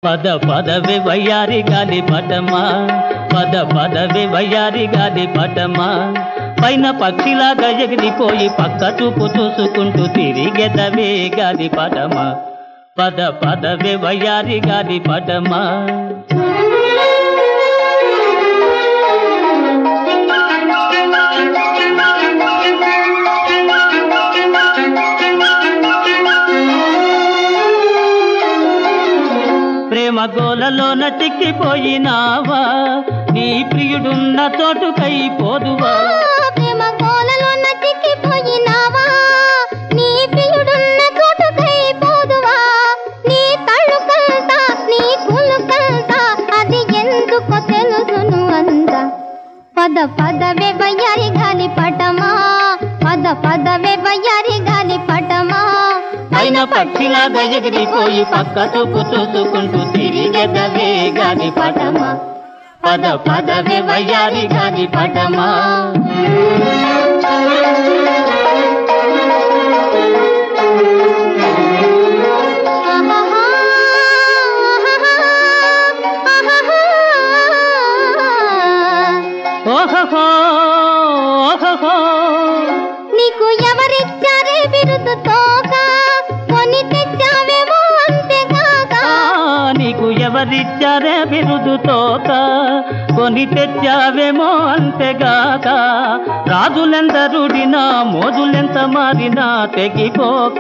పద పదవి వయ్యారి గాలి పటమా పద పదవి వయ్యారి గాలి పటమా పైన పక్షిలాగా ఎగిరిపోయి పక్క చూపు చూసుకుంటూ తిరిగెదవే గాలి పటమా పద పదవి వయ్యారి గాలి పటమా ప్రేమ గోలలోన చిక్కిపోయినావా నీ ప్రియుడున్న చోటుకై పోదువా ప్రేమ గోలలో నచిక్కిపోయినావా నీ ప్రియుడున్న చోటుకై పోదువా నీ తళుకంతా నీ కులుకంతా అది ఎందుకో తెలుసును అంద పద పదవే వయ్యారి గాలి పటమా పద పదవే వయ్యారి గాలి పటమా పైన పక్షిలాగా ఎగిరిపోయి పక్క చూపు చూసుకుంటూ తిరిగెదవే గాని పటమా పద పదవే వయ్యారి గాని పటమా ఆహాహా, ఆహాహా. ఓహో ఓహో నీకు ఎవరిచ్చారే బిరుదు తోక కొని తెచ్చావేమో అంతేకాక ఆ, నీకు ఎవరిచ్చారే బిరుదు తోక కొని తెచ్చావేమో అంతేగాక రాజులెందరుడినా మోజులెంత మారినా తెగిపోక